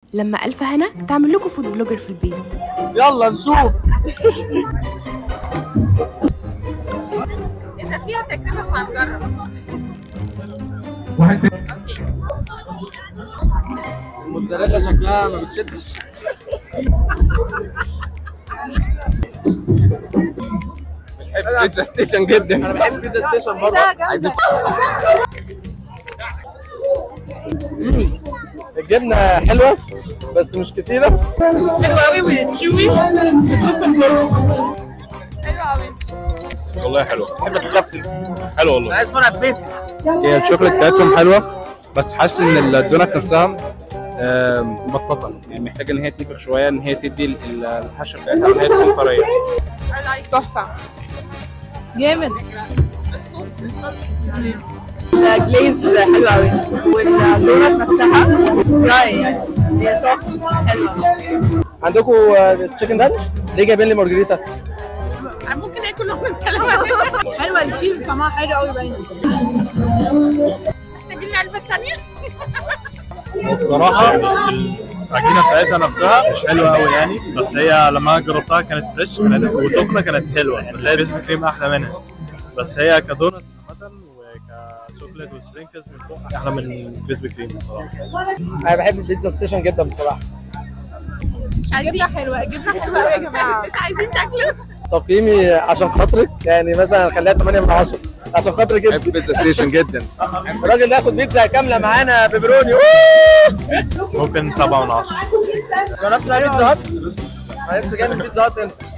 لما ألف هنا تعمل لكم فود بلوجر في البيت يلا نشوف إذا فيها تجربة هنجرب أوكي الموتزاريلا شكلها ما بتشدش بنحب بيتزا ستيشن جدا انا بحب بيتزا ستيشن برضه عايزين مم. الجبنه حلوه بس مش كتيره حلوه قوي وتشوي حلو أوي والله حلو بحب الكابتن حلو والله عايز فرع بيتي هي الشوكليت بتاعتهم حلوه بس حاسس ان الدونات نفسها آم، مبططه يعني محتاجه ان هي تنفخ شويه ان هي تدي ال- ال- الحشه بتاعتها ان هي تكون طريه I like تحفة جامد الصوص الجليز حلو قوي والدونات نفسها دراي يعني هي سوفت حلوه عندكم تشيكن دانش ليه جايبين لي مارجريتا أنا ممكن آكل لقمة كلام حلوه التشيز طعمها حلو قوي باين محتاجين علبة ثانية بصراحه العجينه بتاعتها نفسها مش حلوه قوي يعني بس هي لما أنا جربتها كانت فريش كانت وسخنه كانت حلوه بس هي كريسبي كريم احلى منها بس هي كدونتس عامه وكشوكليت وسبرينكلز من فوق احلى من كريسبي كريم بصراحه انا بحب البيتزا ستيشن جدا بصراحه مش عايزين جبنه حلوه جبنه حلوه قوي يا جماعه مش عايزين تاكلوا تقييمي عشان خاطرك يعني مثلا خليها 8 من 10 عشان خاطرك انت بحب بيتزا ستيشن جدا الراجل ده ياخد بيتزا كامله معانا بيبروني ممكن سبعة من عشرة جربت بقى بيتزا هات؟ انا لسه جاي من بيتزا هات انت